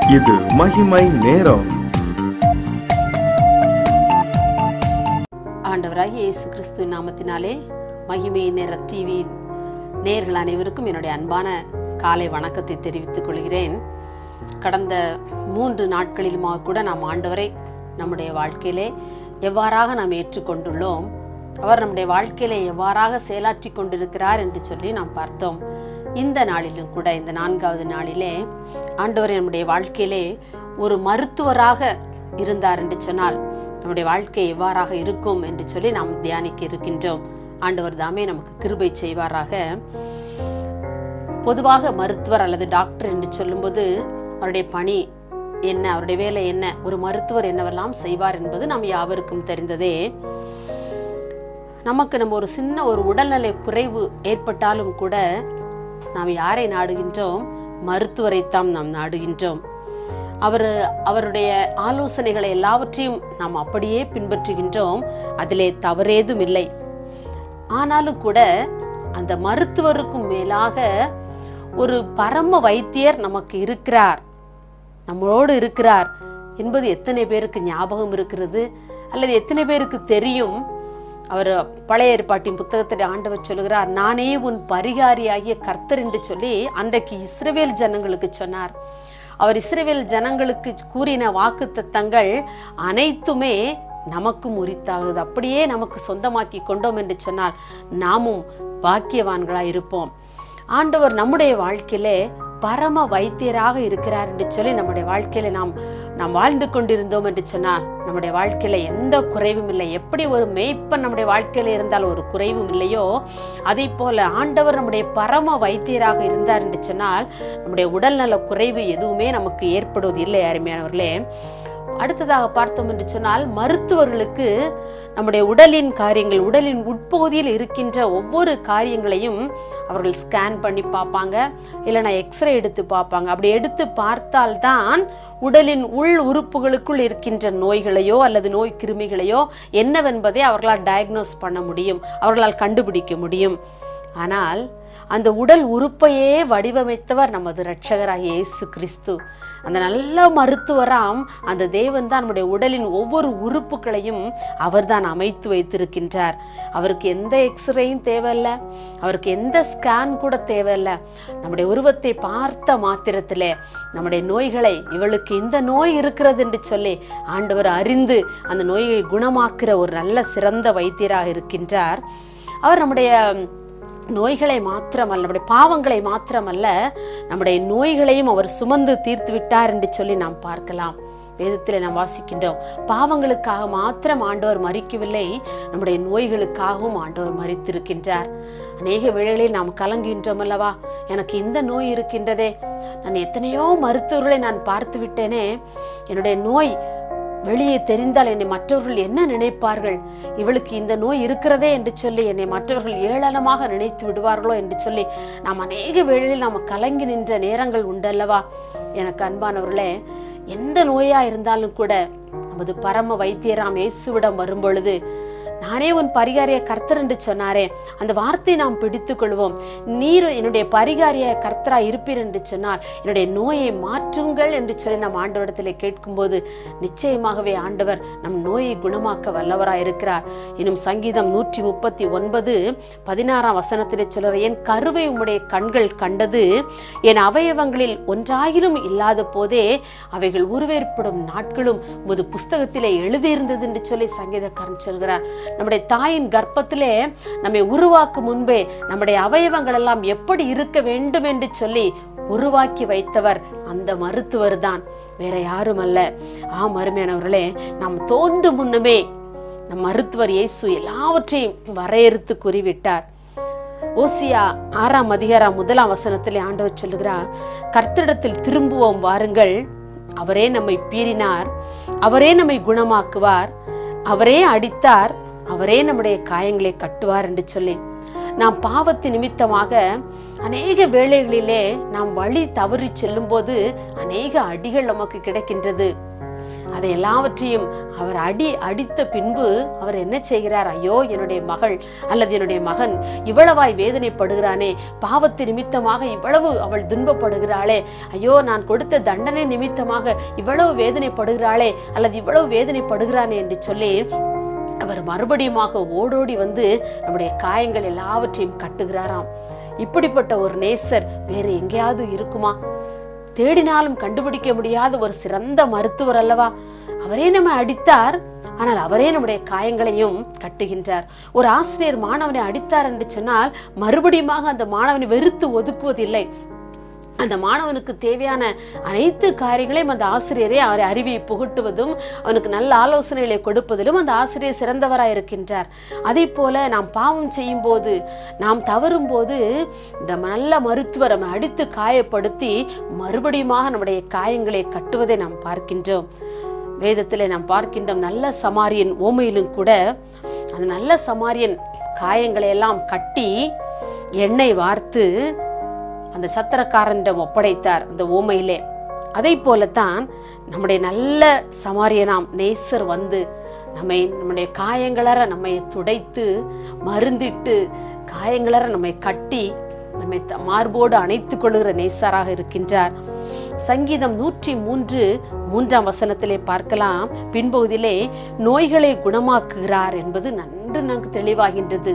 இது மகிமை நேரம் ஆண்டவராகிய இயேசு கிறிஸ்து நாமத்தினாலே மகிமை நேர டிவி நேர்கள் அனைவருக்கும் என்னுடைய அன்பான காலை வணக்கத்தை தெரிவித்துக் கொள்கிறேன் கடந்த மூன்று நாட்களிலுமாக கூட நாம் ஆண்டவரை நம்முடைய வாழ்க்கையிலே எவ்வாறாக நாம் ஏற்றுக்கொண்டுள்ளோம் அவர் நம்முடைய வாழ்க்கையிலே எவ்வாறாக செயலாற்றி கொண்டிருக்கிறார் என்று சொல்லி நாம் பார்த்தோம் இந்த நாளிலும் கூட இந்த நான்காவது நாளிலே ஆண்டவர் நம்முடைய வாழ்க்கையிலே ஒரு மருத்துவராக இருந்தார் என்று சொன்னால் நம்முடைய வாழ்க்கை எவ்வாறாக இருக்கும் என்று சொல்லி நாம் தியானிக்க இருக்கின்றோம் ஆண்டவர் தாமே நமக்கு கிருபை செய்வாராக பொதுவாக மருத்துவர் அல்லது டாக்டர் என்று சொல்லும்போது அவருடைய பணி என்ன அவருடைய வேலை என்ன ஒரு மருத்துவர் என்னவெல்லாம் செய்வார் என்பது நாம் யாவருக்கும் தெரிந்ததே நமக்கு நம்ம ஒரு சின்ன ஒரு உடல்நலை குறைவு ஏற்பட்டாலும் கூட நாம் யாரை நாடுகின்றோம் மருத்துவரைத்தான் நாம் நாடுகின்றோம் அவர் அவருடைய ஆலோசனைகளை எல்லாவற்றையும் நாம் அப்படியே பின்பற்றுகின்றோம் அதிலே தவறேதும் இல்லை ஆனாலும் கூட அந்த மருத்துவருக்கும் மேலாக ஒரு பரம வைத்தியர் நமக்கு இருக்கிறார் நம்மளோடு இருக்கிறார் என்பது எத்தனை பேருக்கு ஞாபகம் இருக்கிறது அல்லது எத்தனை பேருக்கு தெரியும் அவர் பழைய ஏற்பாட்டின் புத்தகத்தில் ஆண்டவர் சொல்லுகிறார் நானே உன் பரிகாரியாகிய கர்த்தர் என்று சொல்லி அன்றைக்கு இஸ்ரவேல் ஜனங்களுக்கு சொன்னார் அவர் இஸ்ரவேல் ஜனங்களுக்கு கூறின வாக்கு தத்தங்கள் அனைத்துமே நமக்கும் உரித்தாகுது அப்படியே நமக்கு சொந்தமாக்கி கொண்டோம் என்று சொன்னால் நாமும் பாக்கியவான்களாய் இருப்போம் ஆண்டவர் நம்முடைய வாழ்க்கையிலே பரம வைத்தியராக இருக்கிறார் என்று சொல்லி நம்முடைய வாழ்க்கையில நாம் நாம் வாழ்ந்து கொண்டிருந்தோம் என்று சொன்னால் நம்முடைய வாழ்க்கையில எந்த குறைவும் இல்லை எப்படி ஒரு மேய்ப்பன் நம்முடைய வாழ்க்கையில இருந்தால் ஒரு குறைவும் இல்லையோ அதே போல ஆண்டவர் நம்முடைய பரம வைத்தியராக இருந்தார் என்று சொன்னால் நம்முடைய உடல்நல குறைவு எதுவுமே நமக்கு ஏற்படுவது இல்லை அருமையானவர்களே அடுத்ததாக பார்த்தோம் என்று சொன்னால் மருத்துவர்களுக்கு நம்முடைய உடலின் காரியங்கள் உடலின் உட்பகுதியில் இருக்கின்ற ஒவ்வொரு காரியங்களையும் அவர்கள் ஸ்கேன் பண்ணி பார்ப்பாங்க இல்லைனா எக்ஸ்ரே எடுத்து பார்ப்பாங்க அப்படி எடுத்து பார்த்தால்தான் உடலின் உள் உறுப்புகளுக்குள் இருக்கின்ற நோய்களையோ அல்லது நோய் கிருமிகளையோ என்னவென்பதை அவர்களால் டயக்னோஸ் பண்ண முடியும் அவர்களால் கண்டுபிடிக்க முடியும் ஆனால் அந்த உடல் உறுப்பையே வடிவமைத்தவர் நமது இரட்சகராகிய இயேசு கிறிஸ்து அந்த நல்ல மருத்துவராம் அந்த தேவன் தான் நம்முடைய உடலின் ஒவ்வொரு உறுப்புகளையும் அவர்தான் அமைத்து வைத்திருக்கின்றார் அவருக்கு எந்த எக்ஸ்ரேயும் தேவையில்லை அவருக்கு எந்த ஸ்கேன் கூட தேவையில்லை நம்முடைய உருவத்தை பார்த்த மாத்திரத்திலே நம்முடைய நோய்களை இவளுக்கு இந்த நோய் இருக்கிறது என்று சொல்லி ஆண்டவர் அறிந்து அந்த நோயை குணமாக்குற ஒரு நல்ல சிறந்த வைத்தியராக இருக்கின்றார் அவர் நம்முடைய நோய்களை மாத்திரமல்ல நம்முடைய பாவங்களை மாத்திரமல்ல நம்முடைய நோய்களையும் அவர் சுமந்து தீர்த்து விட்டார் என்று சொல்லி நாம் பார்க்கலாம் வேதத்தில் நாம் வாசிக்கின்றோம் பாவங்களுக்காக மாத்திரம் ஆண்டவர் மறிக்கவில்லை நம்முடைய நோய்களுக்காகவும் ஆண்டவர் மறித்திருக்கின்றார் அநேக வேளைகளில் நாம் கலங்குகின்றோம் அல்லவா எனக்கு இந்த நோய் இருக்கின்றதே நான் எத்தனையோ மருத்துவர்களை நான் பார்த்து விட்டேனே என்னுடைய நோய் வெளியே தெரிந்தால் என்னை மற்றவர்கள் என்ன நினைப்பார்கள் இவளுக்கு இந்த நோய் இருக்கிறதே என்று சொல்லி என்னை மற்றவர்கள் ஏளனமாக நினைத்து விடுவார்களோ என்று சொல்லி நாம் அநேக வேளையில் நாம் கலங்கி நின்ற நேரங்கள் உண்டல்லவா எனக்கு அன்பானவர்களே எந்த நோயா இருந்தாலும் கூட நமது பரம வைத்தியராம் இயேசுவிடம் வரும்பொழுது நானே உன் பரிகாரிய கர்த்தர் என்று சொன்னாரே அந்த வார்த்தையை நாம் பிடித்துக் கொள்வோம் நீர் என்னுடைய பரிகாரிய கர்த்தரா இருப்பீர் என்று சொன்னால் என்னுடைய நோயை மாற்றுங்கள் என்று சொல்லி நாம் ஆண்டவரிடத்தில் கேட்கும்போது நிச்சயமாகவே ஆண்டவர் நம் நோயை குணமாக்க வல்லவராய் இருக்கிறார் இன்னும் சங்கீதம் நூற்றி முப்பத்தி ஒன்பது பதினாறாம் வசனத்திலே சொல்ற என் கருவை உம்முடைய கண்கள் கண்டது என் அவயவங்களில் ஒன்றாயிலும் இல்லாத போதே அவைகள் உருவேற்படும் நாட்களும் உமது புஸ்தகத்திலே எழுதியிருந்தது என்று சொல்லி சங்கீதக்காரன் சொல்கிறார் நம்முடைய தாயின் கர்ப்பத்திலே நம்மை உருவாக்கும் முன்பே நம்முடைய அவயவங்கள் எல்லாம் எப்படி இருக்க வேண்டும் என்று சொல்லி உருவாக்கி வைத்தவர் அந்த மருத்துவர் தான் வேற யாரும் அல்ல ஆம் அருமையானவர்களே நாம் தோன்றும் முன்னமே நம் மருத்துவர் இயேசு எல்லாவற்றையும் வரையறுத்து கூறிவிட்டார் ஓசியா ஆறாம் அதிகாரம் முதலாம் வசனத்திலே ஆண்டவர் சொல்லுகிறார் கர்த்தரிடத்தில் திரும்புவோம் வாருங்கள் அவரே நம்மை பீறினார் அவரே நம்மை குணமாக்குவார் அவரே அடித்தார் அவரே நம்முடைய காயங்களை கட்டுவார் என்று சொல்லி நாம் பாவத்து நிமித்தமாக அநேக வேளைகளிலே நாம் வழி தவறி செல்லும்போது அநேக அடிகள் நமக்கு கிடைக்கின்றது அதை எல்லாவற்றையும் அவர் அடி அடித்த பின்பு அவர் என்ன செய்கிறார் ஐயோ என்னுடைய மகள் அல்லது என்னுடைய மகன் இவ்வளவாய் வேதனைப்படுகிறானே பாவத்து நிமித்தமாக இவ்வளவு அவள் துன்பப்படுகிறாளே ஐயோ நான் கொடுத்த தண்டனை நிமித்தமாக இவ்வளவு வேதனைப்படுகிறாளே அல்லது இவ்வளவு வேதனைப்படுகிறானே என்று சொல்லி அவர் மறுபடியுமாக ஓடோடி வந்து நம்முடைய காயங்கள் எல்லாவற்றையும் கட்டுகிறாராம் இப்படிப்பட்ட ஒரு நேசர் வேறு எங்கேயாவது இருக்குமா தேடினாலும் கண்டுபிடிக்க முடியாத ஒரு சிறந்த மருத்துவர் அல்லவா அவரே நம்ம அடித்தார் ஆனால் அவரே நம்முடைய காயங்களையும் கட்டுகின்றார் ஒரு ஆசிரியர் மாணவனை அடித்தார் என்று சொன்னால் மறுபடியுமாக அந்த மாணவனை வெறுத்து ஒதுக்குவதில்லை அந்த மாணவனுக்கு தேவையான அனைத்து காரியங்களையும் அந்த ஆசிரியரே அவரை அறிவியை புகட்டுவதும் அவனுக்கு நல்ல ஆலோசனைகளை கொடுப்பதிலும் அந்த ஆசிரியர் சிறந்தவராய் இருக்கின்றார் அதே போல நாம் பாவம் செய்யும் போது நாம் தவறும் போது இந்த நல்ல மருத்துவர் நம்மை அடித்து காயப்படுத்தி மறுபடியுமாக நம்முடைய காயங்களை கட்டுவதை நாம் பார்க்கின்றோம் வேதத்திலே நாம் பார்க்கின்றோம் நல்ல சமாரியன் ஓமையிலும் கூட அந்த நல்ல சமாரியன் காயங்களை எல்லாம் கட்டி எண்ணெய் வார்த்து அந்த சத்திரக்காரனிடம் ஒப்படைத்தார் அந்த ஓமையிலே அதை போலத்தான் நம்முடைய நல்ல சமாரியனாம் நேசர் வந்து நம்மை நம்முடைய காயங்களற நம்மை துடைத்து மருந்திட்டு காயங்களற நம்மை கட்டி நம்மை த- மார்போடு அணைத்துக் கொள்கிற நேசராக இருக்கின்றார் சங்கீதம் நூற்றி மூன்று மூன்றாம் வசனத்திலே பார்க்கலாம் பின்பகுதியிலே நோய்களை குணமாக்குகிறார் என்பது நன்று நமக்கு தெளிவாகின்றது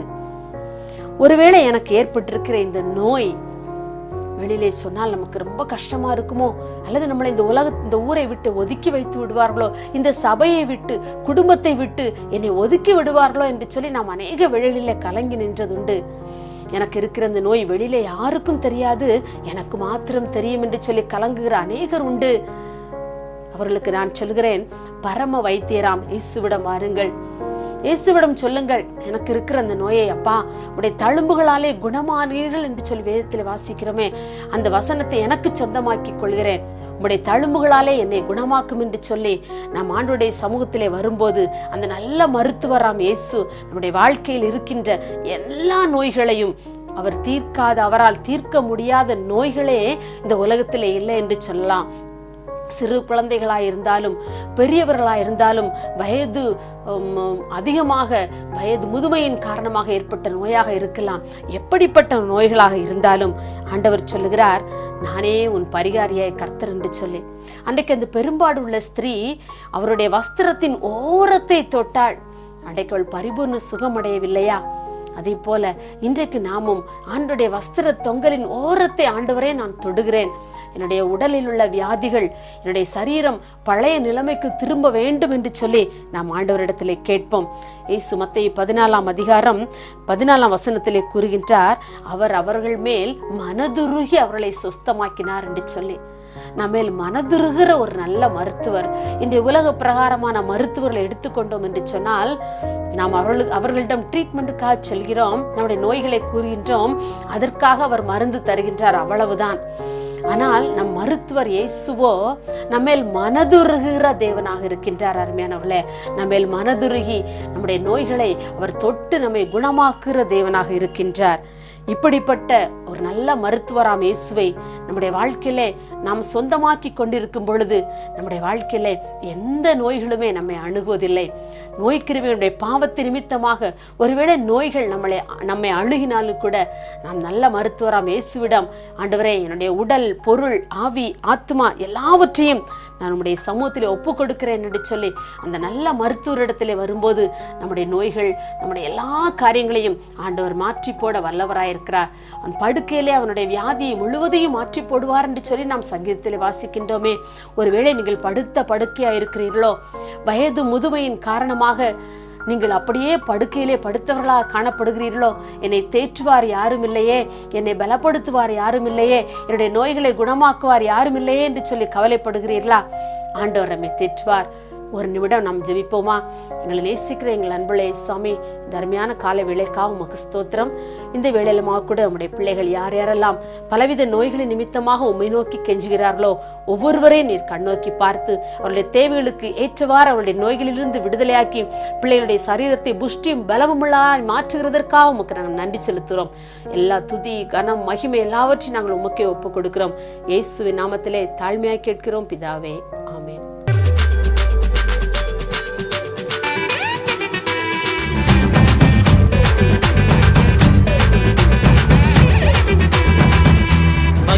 ஒருவேளை எனக்கு ஏற்பட்டிருக்கிற இந்த நோய் வெளியிலே சொன்னால் நமக்கு ரொம்ப கஷ்டமா இருக்குமோ அல்லது நம்மளை இந்த உலக இந்த ஊரை விட்டு ஒதுக்கி வைத்து விடுவார்களோ இந்த சபையை விட்டு குடும்பத்தை விட்டு என்னை ஒதுக்கி விடுவார்களோ என்று சொல்லி நாம் அநேக வெளியில கலங்கி நின்றதுண்டு எனக்கு இருக்கிற இந்த நோய் வெளியில யாருக்கும் தெரியாது எனக்கு மாத்திரம் தெரியும் என்று சொல்லி கலங்குகிற அநேகர் உண்டு அவர்களுக்கு நான் சொல்கிறேன் பரம வைத்தியராம் இயேசுவிடம் வாருங்கள் இயேசுவிடம் சொல்லுங்கள் எனக்கு இருக்கிற அந்த நோயை அப்பா உடைய தழும்புகளாலே குணமானீர்கள் என்று சொல்லி வேதத்தில் வாசிக்கிறோமே அந்த வசனத்தை எனக்கு சொந்தமாக்கி கொள்கிறேன் உம்முடைய தழும்புகளாலே என்னை குணமாக்கும் என்று சொல்லி நாம் ஆண்டுடைய சமூகத்திலே வரும்போது அந்த நல்ல மருத்துவராம் இயேசு நம்முடைய வாழ்க்கையில் இருக்கின்ற எல்லா நோய்களையும் அவர் தீர்க்காத அவரால் தீர்க்க முடியாத நோய்களே இந்த உலகத்திலே இல்லை என்று சொல்லலாம் சிறு குழந்தைகளாய் இருந்தாலும் பெரியவர்களாய் இருந்தாலும் வயது உம், அதிகமாக வயது முதுமையின் காரணமாக ஏற்பட்ட நோயாக இருக்கலாம் எப்படிப்பட்ட நோய்களாக இருந்தாலும் ஆண்டவர் சொல்லுகிறார் நானே உன் பரிகாரியாய் கர்த்தர் என்று சொல்லி அன்றைக்கு அந்த பெரும்பாடு உள்ள ஸ்திரீ அவருடைய வஸ்திரத்தின் ஓரத்தை தொட்டாள் அன்றைக்கு அவள் பரிபூர்ண சுகமடையவில்லையா அதே போல இன்றைக்கு நாமும் ஆண்டுடைய வஸ்திர தொங்கலின் ஓரத்தை ஆண்டவரே நான் தொடுகிறேன் என்னுடைய உடலில் உள்ள வியாதிகள் என்னுடைய சரீரம் பழைய நிலைமைக்கு திரும்ப வேண்டும் என்று சொல்லி நாம் ஆண்டவரிடத்திலே கேட்போம் இயேசு மத்தேயு பதினாலாம் அதிகாரம் பதினாலாம் வசனத்திலே கூறுகின்றார் அவர் அவர்கள் மேல் மனதுருகி அவர்களை சுஸ்தமாக்கினார் என்று சொல்லி நம்மேல் மனதுருகிற ஒரு நல்ல மருத்துவர் இன்றைய உலக பிரகாரமான மருத்துவர்களை எடுத்துக்கொண்டோம் என்று சொன்னால் நாம் அவர்களுக்கு அவர்களிடம் ட்ரீட்மெண்ட்டுக்காக செல்கிறோம் நம்முடைய நோய்களை கூறுகின்றோம் அதற்காக அவர் மருந்து தருகின்றார் அவ்வளவுதான் ஆனால் நம் மருத்துவர் இயேசுவோ நம்மேல் மனதுருகிற தேவனாக இருக்கின்றார் அருமையானவர்களே நம்மேல் மனதுருகி நம்முடைய நோய்களை அவர் தொட்டு நம்மை குணமாக்குற தேவனாக இருக்கின்றார் இப்படிப்பட்ட ஒரு நல்ல மருத்துவராம் இயேசுவை நம்முடைய வாழ்க்கையிலே நாம் சொந்தமாக்கி கொண்டிருக்கும் பொழுது நம்முடைய வாழ்க்கையிலே எந்த நோய்களுமே நம்மை அணுகுவதில்லை நோய்க்கிருவிகளுடைய பாவத்து நிமித்தமாக ஒருவேளை நோய்கள் நம்மளை நம்மை அணுகினாலும் கூட நாம் நல்ல மருத்துவராம் இயேசுவிடம் ஆண்டவரே என்னுடைய உடல் பொருள் ஆவி ஆத்மா எல்லாவற்றையும் நான் நம்முடைய சமூகத்திலே ஒப்பு கொடுக்கிறேன் என்று சொல்லி அந்த நல்ல மருத்துவரிடத்திலே வரும்போது நம்முடைய நோய்கள் நம்முடைய எல்லா காரியங்களையும் ஆண்டவர் மாற்றி போட வல்லவராயிருக்கிறார் அவன் படுக்கையிலே அவனுடைய வியாதியை முழுவதையும் மாற்றி போடுவார் என்று சொல்லி நாம் சங்கீதத்திலே வாசிக்கின்றோமே ஒருவேளை நீங்கள் படுத்த படுக்கையா இருக்கிறீர்களோ வயது முதுமையின் காரணமாக நீங்கள் அப்படியே படுக்கையிலே படுத்தவர்களாக காணப்படுகிறீர்களோ என்னை தேற்றுவார் யாரும் இல்லையே என்னை பலப்படுத்துவார் யாரும் இல்லையே என்னுடைய நோய்களை குணமாக்குவார் யாரும் இல்லையே என்று சொல்லி கவலைப்படுகிறீர்களா ஆண்டவர் நம்மை தேற்றுவார் ஒரு நிமிடம் நாம் ஜெபிப்போமா எங்களை நேசிக்கிற எங்கள் அன்புள்ளே சாமி இந்த அருமையான கால வேலைக்காக உமக்கு ஸ்தோத்திரம் இந்த வேளையிலுமாக கூட உம்முடைய பிள்ளைகள் யார் யாரெல்லாம் பலவித நோய்களின் நிமித்தமாக உம்மை நோக்கி கெஞ்சுகிறார்களோ ஒவ்வொருவரையும் நீர் கண்ணோக்கி பார்த்து அவருடைய தேவைகளுக்கு ஏற்றவாறு அவருடைய நோய்களிலிருந்து விடுதலையாக்கி பிள்ளைகளுடைய சரீரத்தை புஷ்டியும் பலமுள்ளதாய் மாற்றுகிறதற்காக உமக்கு நாங்கள் நன்றி செலுத்துகிறோம் எல்லா துதி கனம் மகிமை எல்லாவற்றையும் நாங்கள் உமக்கே ஒப்புக் கொடுக்கிறோம் இயேசுவின் நாமத்திலே தாழ்மையாய் கேட்கிறோம் பிதாவே ஆமென்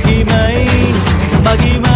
மகிமை மகிமை